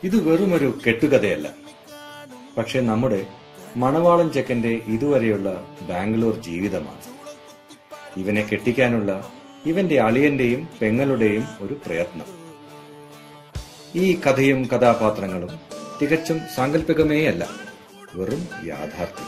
ഇത് വെറുമൊരു കെട്ടുകഥയല്ല പക്ഷെ നമ്മുടെ മണവാളൻ ചെക്കന്റെ ഇതുവരെയുള്ള ബാംഗ്ലൂർ ജീവിതമാണ് ഇവനെ കെട്ടിക്കാനുള്ള ഇവന്റെ അളിയന്റെയും പെങ്ങളുടെയും ഒരു പ്രയത്നം ഈ കഥയും കഥാപാത്രങ്ങളും തികച്ചും സാങ്കല്പികമേയല്ല വെറും യാഥാർത്ഥ്യം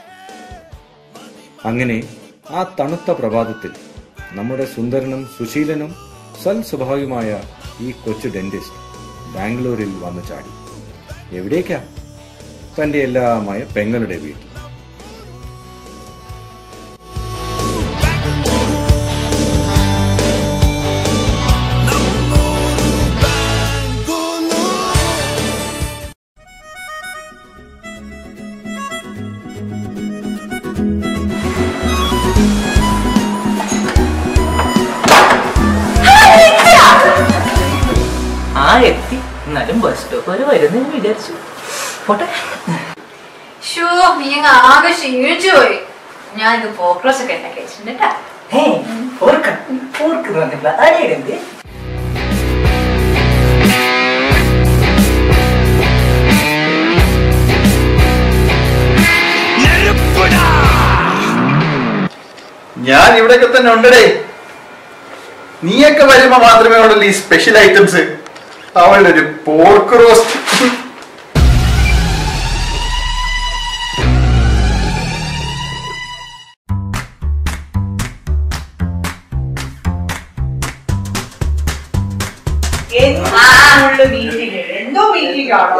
അങ്ങനെ ആ തണുത്ത പ്രഭാതത്തിൽ നമ്മുടെ സുന്ദരനും സുശീലനും സൽ സ്വഭാവയുമായ ഈ കൊച്ചു ഡെന്റിസ്റ്റ് ബാംഗ്ലൂരിൽ വന്നു ചാടി എവിടേക്കാ തന്റെ എല്ലാമായ പെങ്ങളുടെ വീട്ടിൽ ആ എത്തി എന്നാലും ബസ് സ്റ്റോപ്പ് വരെ വരുന്നെന്ന് വിചാരിച്ചു പോട്ടെ ഷോ നീ അങ്ങ് ആകെ ക്ഷീണിച്ചു പോയി ഞാൻ ഇത് പോക്രോസ് ഒക്കെ ഉണ്ടാക്കി വെച്ചിട്ടുണ്ട് കേട്ടാ ഹേ ഓർക്ക ഓർക്കുന്നില്ല അടിയുണ്ട് ഞാൻ ഇവിടെയൊക്കെ തന്നെ ഉണ്ടടേ നീയൊക്കെ വരുമ്പോ മാത്രമേ ഉള്ളൂ ഈ സ്പെഷ്യൽ ഐറ്റംസ് അവളുടെ ഒരു പോർക്ക് റോസ്റ്റ് എന്തോ മീറ്റിംഗ് ആണോ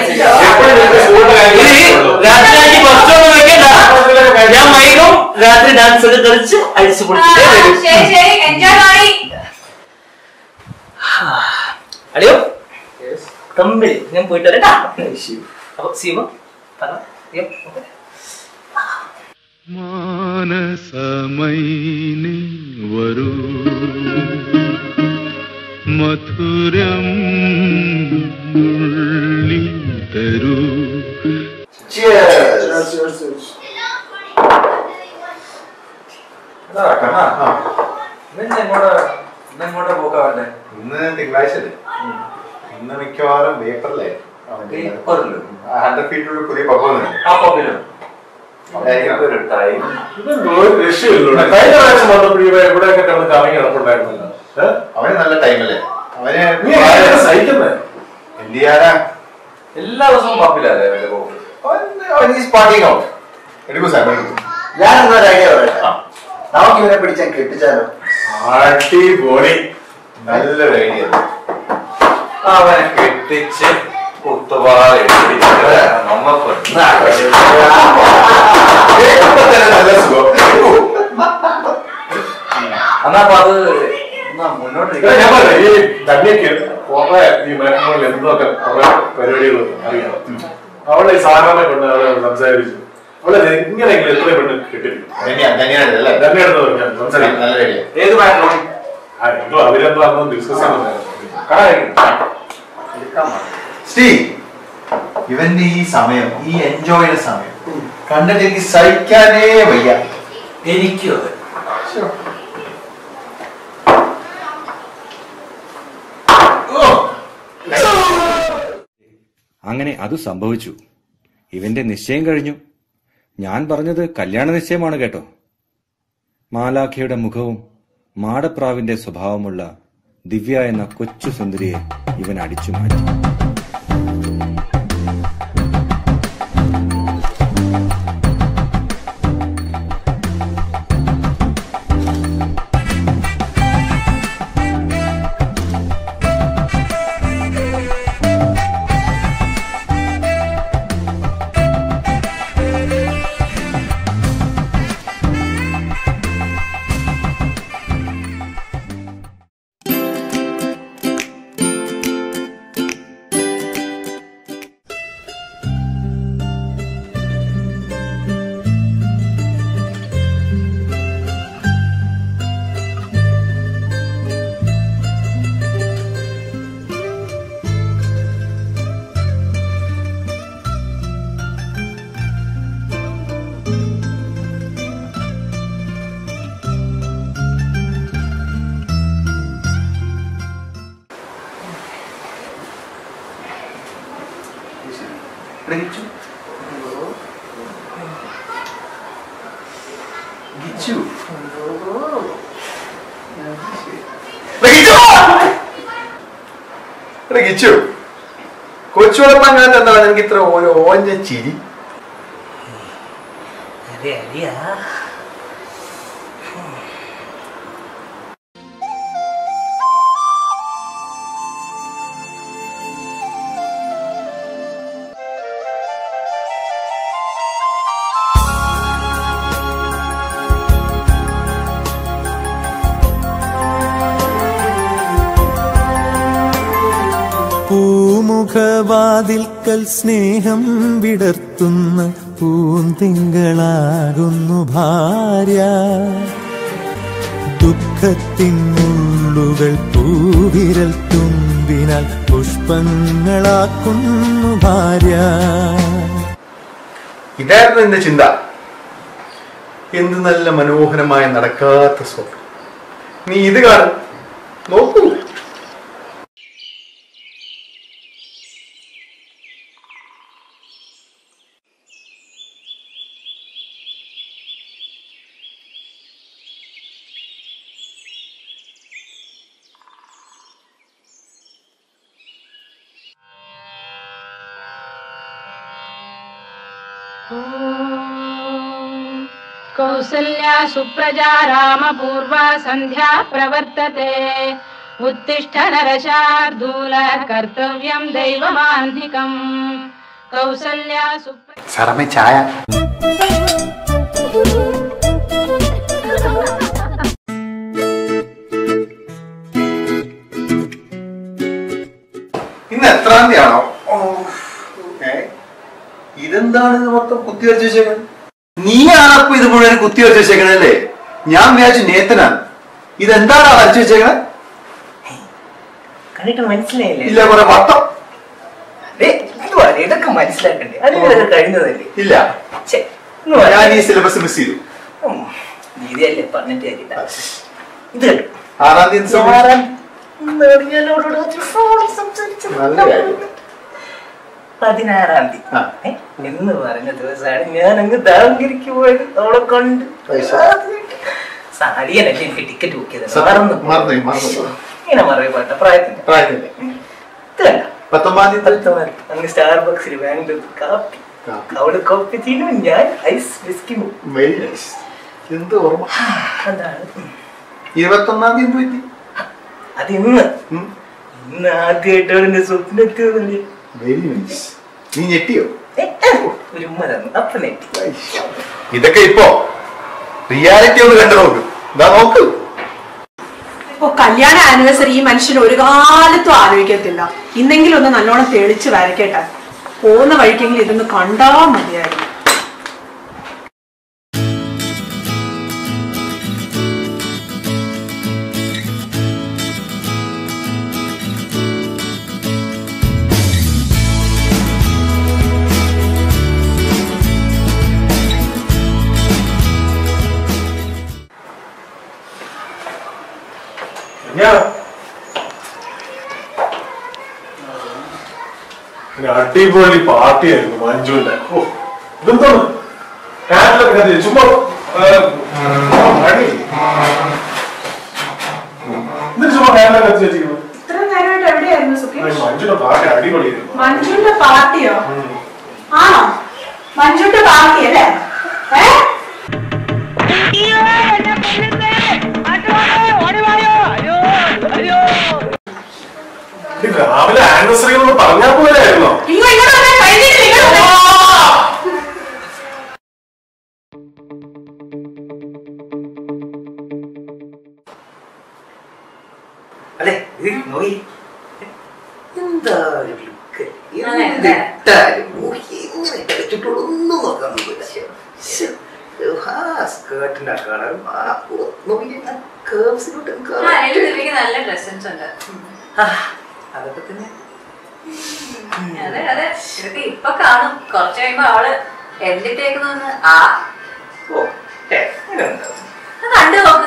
രാത്രി ബസ് സ്റ്റോപ്പ് വെക്കണ്ട ഞാൻ വൈകും രാത്രി ഡാൻസ് ഒക്കെ കളിച്ച് അടിച്ചു പൊളിച്ചിട്ടേ വരും ശരി ശരി എൻജോയ് ಮಾಡಿ അടിയോ കമ്പനി ഞാൻ പോയിട്ട് വരട്ടാ അപ്പൊ സീമ പറ യ്യോ, ഓക്കേ. മാനസമൈനി വരൂ മധുരം ഉള്ളി തരൂ ഇന്ന് തിങ്കളാഴ്ച ഇന്ന് മിക്കവാറും പേപ്പറിലെ ഹൺഡ്രഡ് ഫീറ്റിലുള്ള പുതിയ പപ്പ കഴിഞ്ഞ പ്രാവശ്യം വന്നപ്പോൾ ഇവിടെ എവിടെയൊക്കെ കിടന്ന് കറങ്ങി കിടപ്പുണ്ടായിരുന്നല്ലോ ഏ? അവന് നല്ല ടൈമല്ലേ അവന് നീ എങ്ങനെ സഹിക്കുന്നേ എന്ത് ചെയ്യാനാ എല്ലാ ദിവസവും പമ്പിലല്ലേ അവന്റെ പോക്ക് അവൻ ഈ സ്പാർട്ടിങ് ഔട്ട് എടുക്കൂ സാർ എടുക്കൂ ഞാനൊന്നൊരു ഐഡിയ പറയട്ടെ നമുക്ക് ഇവനെ പിടിച്ചാൽ കെട്ടിച്ചാലോ അടിപൊളി നല്ലൊരു ഐഡിയ അവനെ കെട്ടിച്ച് കുത്തുപാട് എടുപ്പിച്ചിട്ട് നമുക്കൊന്ന് ആഘോഷിക്കാം. നല്ല സുഖം എടുക്കൂ. എന്നാ അപ്പൊ അത് എന്നാ മുന്നോട്ട് ഇല്ല, ഞാൻ പറയാം ഈ ധന്യക്ക് കുറെ ഈ മാട്രിമോണിൽ എന്തൊക്കെ കുറെ പരിപാടികൾ അറിയാം അവളെ ഈ സാധാരണ കൊണ്ട് അവളെ സംസാരിച്ചു അവളെ എങ്ങനെയെങ്കിലും എത്ര പെണ്ണ് കിട്ടിയിരിക്കും ധന്യ- ധന്യയാണ് അല്ലേ? ധന്യ എടുത്ത് പറഞ്ഞാൽ സംസാരിക്കും നല്ല ഐഡിയ ഏത് മാട്രിമോണി ആ, എന്തോ അവരെന്തോ അന്ന് ഡിസ്കസ് സ്റ്റീവ് ഇവന്റെ ഈ സമയം ഈ എൻജോയുടെ സമയം കണ്ടിട്ട് എനിക്ക് സഹിക്കാനേ വയ്യ എനിക്കും അതെ അങ്ങനെ അത് സംഭവിച്ചു ഇവന്റെ നിശ്ചയം കഴിഞ്ഞു ഞാൻ പറഞ്ഞത് കല്യാണ നിശ്ചയമാണ് കേട്ടോ മാലാഖയുടെ മുഖവും മാടപ്രാവിന്റെ സ്വഭാവമുള്ള ദിവ്യ എന്ന കൊച്ചു സുന്ദരിയെ ഇവൻ അടിച്ചു മാറ്റി ഇവിടെ ഗിച്ചു ഗിച്ചു ഇവിടെ ഗിച്ചു! ഇവിടെ ഗിച്ചു കൊച്ചുവളപ്പങ്ങാൻ എന്താണ് എനിക്ക് ഇത്ര ഓരോ ഓഞ്ഞ ചിരി അതെ അടിയാ പൂമുഖവാതിൽക്കൽ സ്നേഹം വിടർത്തുന്ന പൂന്തിങ്കളാകുന്നു ഭാര്യ ദുഃഖത്തിൻ മുള്ളുകൾ പൂവിരൽ തുമ്പിനാൽ പുഷ്പങ്ങളാക്കുന്നു ഭാര്യ ഇതായിരുന്നു എന്റെ ചിന്ത എന്ത് നല്ല മനോഹരമായ നടക്കാത്ത സ്വപ്നം നീ ഇത് കാണും നോക്കൂ कौसल्या सुप्रजा रामपूर्वा सन्ध्या प्रवर्तते उत्तिष्ठ नरशार्दूल कर्तव्यं दैवमान्धिकम् कौसल्या सुप्र സാറമ്മ ചായ ഇന്ന് എത്രാം തീയതിയാണോ ഓ, ഏ? ഇതെന്താണ് ഇത് മൊത്തം കുത്തി വരച്ച് വെച്ചേക്കുന്നത് നീയാണ് അപ്പൊ ഇത് മുഴുവൻ കുത്തി വരച്ച് വെച്ചേക്കണല്ലേ ഞാൻ വിചാരിച്ചു നേത്തനാണ് ഇതെന്താണ് വരച്ചു വെച്ചേക്കണേ കണ്ടിട്ട് മനസ്സിലായില്ലേ ഇല്ല കുറെ വട്ടം അതെ എന്തുവാ ഇതൊക്കെ മനസ്സിലാക്കണ്ടേ അതിനൊക്കെ കഴിഞ്ഞതല്ലേ ഇല്ല ഛെ, ഇങ്ങ് വാ. ഞാൻ ഈ സിലബസ് മിസ് ചെയ്തു ഉം, രീതിയല്ലേ പറഞ്ഞിട്ട് കാര്യമില്ല ഇത് കണ്ടു ആറാം തീയതി സമയം. ആറാം ഇന്നാണ് ഞാൻ അവളോട് ഒത്തിരി ഫോണിൽ സംസാരിച്ചത്. നല്ല കാര്യം. പതിനാറാം തീയതി ആ. ഏ, എന്ന് പറഞ്ഞ ദിവസമാണ് ഞാൻ അങ്ങ് ദാവങ്കിരിക്ക് പോയത് അവളെ കണ്ട് പൈസ. സാടിയനല്ലേ എനിക്ക് ടിക്കറ്റ് ബുക്ക് ചെയ്തത് സത്യം. മറന്നു മറന്നു മറന്നു ഇങ്ങനെ മറവി പാട്ട പ്രായത്തിന്റെ പ്രായത്തില് ഇത് കണ്ട പത്തൊമ്പതാം തീയതി പത്തൊമ്പത് അങ്ങ് സ്റ്റാർ ബക്സിൽ ബാംഗ്ലൂർ കാപ്പി കാപ്പി. അവള് കോപ്പി തീരും ഞാൻ ഐസ് വിസ്കി വെരി നൈസ് എന്ത് ഓർമ്മ അതാണ് ഇരുപത്തൊന്നാം തീയതി പറ്റി അത് ഇന്ന് ഇന്ന് ആദ്യമായിട്ട് അവളെന്റെ സ്വപ്നത്തിലല്ലേ വെരി നൈസ് നീ ഞെട്ടിയോ ഒരു ഉമ്മ തന്നു അപ്പൊ നെറ്റി ഇതൊക്കെ ഇപ്പോ റിയാലിറ്റി ഒന്ന് കണ്ടു നോക്ക് ഇതാ നോക്ക് ഇപ്പൊ കല്യാണ ആനിവേഴ്സറി ഈ മനുഷ്യൻ ഒരു കാലത്തും ആലോചിക്കത്തില്ല ഇന്നെങ്കിലും ഒന്ന് നല്ലോണം തെളിച്ച് വരയ്ക്കട്ടെ പോകുന്ന വഴിക്കെങ്കിലും ഇതൊന്ന് കണ്ടാ മതിയായിരുന്നു ഞാൻ പിന്നെ അടിപൊളി പാർട്ടിയായിരുന്നു മഞ്ജുവിന്റെ ഓ ഇതെന്താണ് കാറ്റിലൊക്കെ കത്തി ചുമ്മാ ഏ, അടി. എന്തിന് ചുമ്മാ കാറ്റിലൊക്കെ കത്തി വെച്ചിരിക്കുന്നത് ഇത്ര നേരമായിട്ട് എവിടെയായിരുന്നു സുഖേഷ് മഞ്ജുവിന്റെ പാർട്ടി അടിപൊളിയായിരുന്നു മഞ്ജുന്റെ പാർട്ടിയോ ആണോ മഞ്ജുന്റെ പാർട്ടി അല്ലേ ഏ ഇത് രാവിലെ ആനിവേഴ്സറി എന്ന് പറഞ്ഞാൽ പോലെയായിരുന്നോ ഇങ്ങോ ഇങ്ങോട്ട് വന്നേ, കഴിഞ്ഞിട്ടില്ല, ഇങ്ങോട്ട് വന്നേ. അല്ലെ ഇത് നോയി എന്താ ഒരു ലുക്ക് അതെ, അതെ. എന്തിട്ടാലും ഓ, എങ്ങനെ കളിച്ചിട്ടുള്ളൂ ഒന്നും നോക്കാൻ സ്കേർട്ടിന്റെ കളർ കേർവ്സിലോട്ട് ആ, എനിക്ക് ദിവ്യക്ക് നല്ല ഡ്രസ് സെൻസ് ഉണ്ട് അതൊക്കെ തന്നെ അതെ അതെ ഇതൊക്കെ ഇപ്പൊ കാണും കുറച്ച് കഴിയുമ്പോ അവള് എന്തിട്ടേക്കുന്നു ആ ഓ ഏ, ഇതെന്താ? അത് കണ്ടു നോക്ക്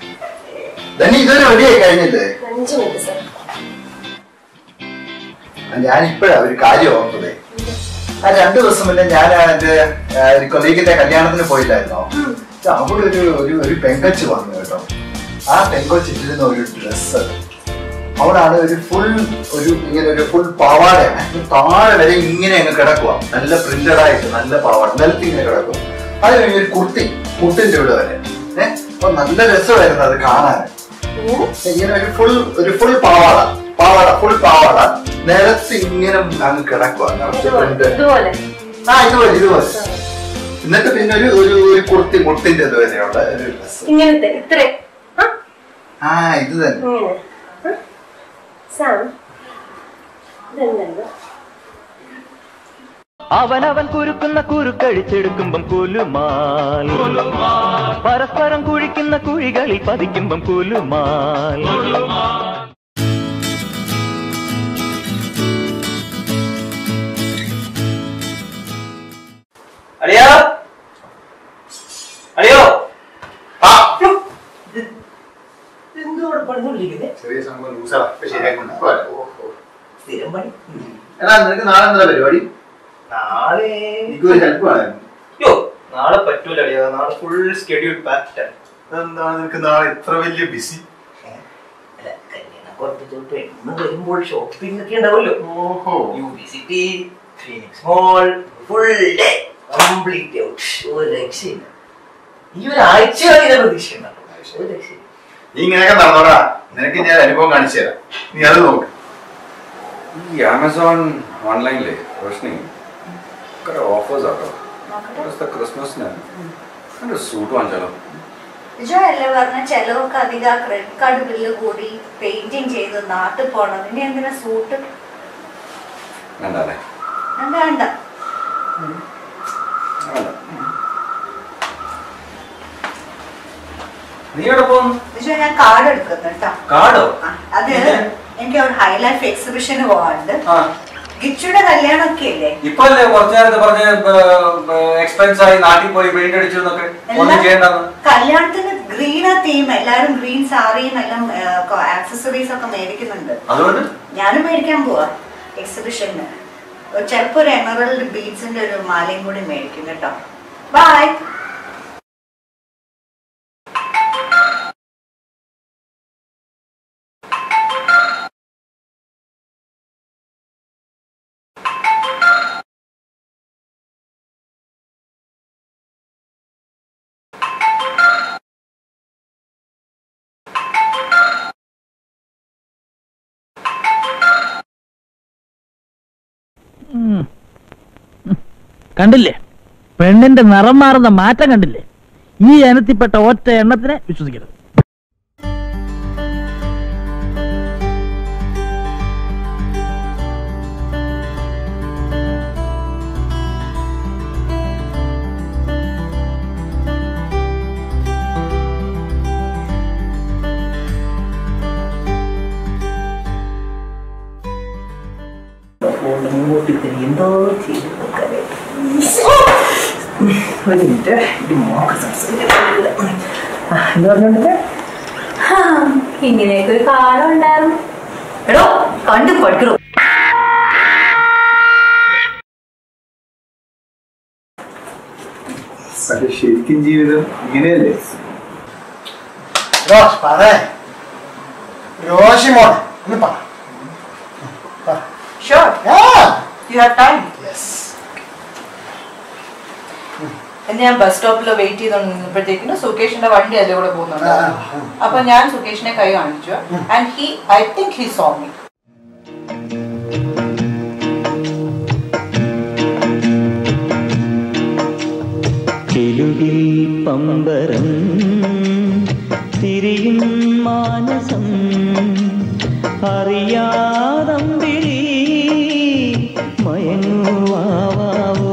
ധനി ഇതുവരെ റെഡിയായി കഴിഞ്ഞില്ലേ അഞ്ചു മിനിറ്റ് സർ ഞാനിപ്പോഴാ ഒരു കാര്യം ഓർത്തതേ ആ രണ്ടു ദിവസം മുന്നേ ഞാൻ എന്റെ ആ, ഒരു കൊലീഗിന്റെ കല്യാണത്തിന് പോയില്ലായിരുന്നോ പക്ഷെ അവിടെ ഒരു ഒരു ഒരു പെങ്കൊച്ച് വന്നു കേട്ടോ ആ പെങ്കൊച്ച് ഇട്ടിരുന്ന ഒരു ഡ്രസ്സ് അവളാണ് ഒരു ഫുൾ ഒരു ഇങ്ങനെ ഒരു ഫുൾ പാവാടയാണ് ഇത് താഴെ വരെ ഇങ്ങനെ അങ്ങ് കിടക്കുക നല്ല പ്രിന്റഡ് ആയിട്ട് നല്ല പാവാട നിലത്ത് ഇങ്ങനെ കിടക്കുക അത് കഴിഞ്ഞ് ഒരു കുർത്തി മുട്ടിന്റെ ഇവിടെ വരെ ഏഹ് അപ്പൊ നല്ല രസമായിരുന്നു അത് കാണാൻ ഇങ്ങനെ ഒരു ഫുൾ ഒരു ഫുൾ പാവാട പാവാട ഫുൾ പാവാട നിലത്ത് ഇങ്ങനെ അങ്ങ് കിടക്കുക നിറച്ച് print. ഇതുപോലെ ആ ഇതുപോലെ ഇതുപോലെ എന്നിട്ട് പിന്നെ ഒരു ഒരു ഒരു കുർത്തി മുട്ടിന്റെ ഇതുവരെയുള്ള ഒരു ഡ്രസ് ഇങ്ങനത്തെ ഇത്ര ആ ഇത് തന്നെ ഇങ്ങനെ ആ? സാം ഇതെന്തല്ല അവനവൻ കുരുക്കുന്ന കുരുക്കഴിച്ചെടുക്കുമ്പം കുലുമാൽ പരസ്പരം കുഴിക്കുന്ന കുഴികളിൽ പതിക്കുമ്പം കുലുമാൽ അളിയാ അളിയോ ആ എന്തോടെ പണിതുകൊണ്ടിരിക്കുന്നേ ചെറിയ സംഭവം ലൂസാ ശരിയാക്കുന്നു സ്ഥിരം പണി എടാ നിനക്ക് നാളെ എന്താ പരിപാടി നാളെ എനിക്ക് ഒരു ഹെൽപ്പ് വേണം യോ നാളെ പറ്റൂല അളിയാ നാളെ ഫുൾ സ്കെഡ്യൂൾ പാക്ഡ് എന്താണ് നിനക്ക് നാളെ ഇത്ര വലിയ ബിസി പെണ്ണ് വരുമ്പോൾ ഷോപ്പിംഗ് ഒക്കെ ഉണ്ടാവുമല്ലോ ഓഹോ you visited Phoenix mall full day complete out ഒരു രക്ഷയില്ല ഈ ഒരു ആഴ്ചയാണ് ഞാൻ പ്രതീക്ഷിക്കുന്നത് ഒരു രക്ഷയില്ല നീ ഇങ്ങനെയൊക്കെ നടന്നോടാ നിനക്ക് ഞാൻ അനുഭവം കാണിച്ചു തരാം നീ അത് നോക്ക് ഈ ആമസോൺ ഓൺലൈനിലെ റോഷ്നി കുറെ ഓഫേഴ്സ് ആട്ടോ ക്രിസ്മസിന് ഒരു സൂട്ട് വാങ്ങിച്ചാലോ വിജോ അല്ലേ പറഞ്ഞ ചെലവൊക്കെ അധികം ക്രെഡിറ്റ് കാർഡ് ബില്ല് കൂടി പെയിന്റിങ് ചെയ്ത് നാട്ടിൽ പോണം ഇനി എന്തിനാ സൂട്ട് വേണ്ടല്ലേ വേണ്ട വേണ്ട വേണ്ട നീ എവിടെ പോകുന്നു വിജോ ഞാൻ കാർഡ് എടുക്കുന്നു കേട്ടോ കാർഡോ ആ, അത് എനിക്ക് ഒരു ഹൈ ലൈഫ് എക്സിബിഷന് പോവാണ്ട് ആ ഗിച്ചുടെ കല്യാണമൊക്കെ ഇല്ലേ ഇപ്പൊ അല്ലേ കുറച്ചു നേരത്തെ പറഞ്ഞ എക്സ്പെൻസ് ആയി നാട്ടിൽ പോയി പെയിന്റ് അടിച്ചു എന്നൊക്കെ ഒന്നും എല്ലാം ചെയ്യണ്ടെന്ന് കല്യാണത്തിന് ഗ്രീനാ തീം എല്ലാരും ഗ്രീൻ സാരിയും എല്ലാം ആക്സസറീസ് ഒക്കെ മേടിക്കുന്നുണ്ട് അതുകൊണ്ട് ഞാനും മേടിക്കാൻ പോവാ എക്സിബിഷന് ചിലപ്പോ ഒരു എമറൽഡ് ബീഡ്സിന്റെ ഒരു മാലയും കൂടി മേടിക്കും കേട്ടോ ബൈ ഉം. ഉം. കണ്ടില്ലേ പെണ്ണിന്റെ നിറം മാറുന്ന മാറ്റം കണ്ടില്ലേ ഈ ഇനത്തിൽപ്പെട്ട ഒറ്റ എണ്ണത്തിനെ വിശ്വസിക്കരുത് എന്തോ ചെയ്തു നോക്കാനേ ഒരു മിനിറ്റ് ഇത് മോക്ക് സംസാരിക്കാൻ എന്താ പറഞ്ഞോണ്ടേ ഇങ്ങനെയൊക്കെ ഒരു കാലം ഉണ്ടായിരുന്നു എടോ കണ്ടു പഠിക്കണോ പക്ഷെ ശരിക്കും ജീവിതം ഇങ്ങനെയല്ലേ റോഷ് പറേ റോഷി മോളെ ഒന്ന് പറ Sure. Yeah. You have time. Yes. എന്ന് ഞാൻ ബസ് സ്റ്റോപ്പിൽ വെയിറ്റ് ചെയ്തോണ്ടിരുന്നപ്പോഴത്തേക്കിന് സുകേഷിന്റെ വണ്ടി അതിലെ കൂടെ പോകുന്നുണ്ട് അപ്പൊ ഞാൻ സുകേഷിനെ കൈ കാണിച്ചു and he I think he saw me കിലുകിൽ പമ്പരം തിരിയും മാനസം അറിയാതമ്പിളി മയങ്ങുവാവോ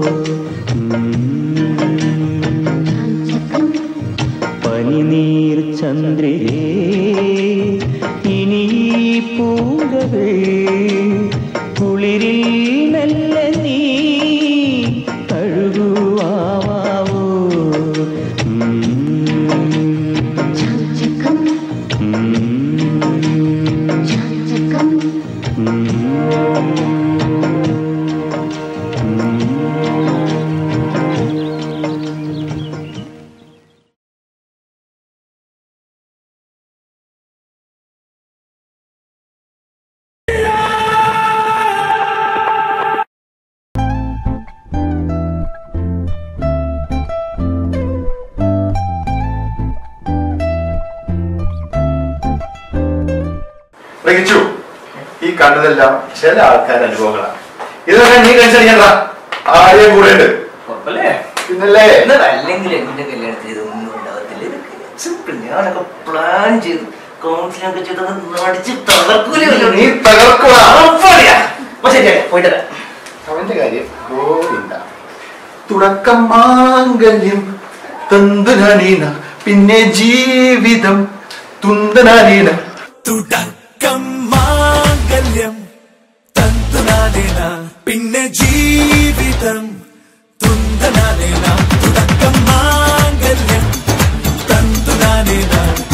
പനിനീർ ചന്ദ്രികേ ഇനി ഈ പൂങ്കകൾ കുളിരിൽ മെല്ലെ നീ കഴുകുവാവോ Mm-hmm. പ്രകിച്ചു ഈ കണ്ടതെല്ലാം ചില ആൾക്കാരുടെ അനുഭവങ്ങളാണ് ഇതൊക്കെ നീ കഴിച്ചടിക്കണ്ട ആരെയും കൂടെ ഉണ്ട് കുഴപ്പമില്ലേ പിന്നല്ലേ എന്നാൽ അല്ലെങ്കിൽ എന്റെ കല്യാണത്തിന് ഇതൊന്നും ഉണ്ടാവത്തില്ല ഇതൊക്കെ സിമ്പിൾ ഞാനൊക്കെ പ്ലാൻ ചെയ്തു കൗൺസിലൊക്കെ ചെയ്ത് നടിച്ച് തകർക്കൂലേ നീ തകർക്കുക പോയിട്ട് വരാം. അവന്റെ കാര്യം ഗോവിന്ദ തുടക്കം മാംഗല്യം തന്തുനാനീന പിന്നെ ജീവിതം തുന്തനാനീന തുടക്കം മാംഗല്യം തന്തുനാനേന പിന്നെ ജീവിതം തുന്തനാനേന തുടക്കം മാംഗല്യം തന്തുനാനേന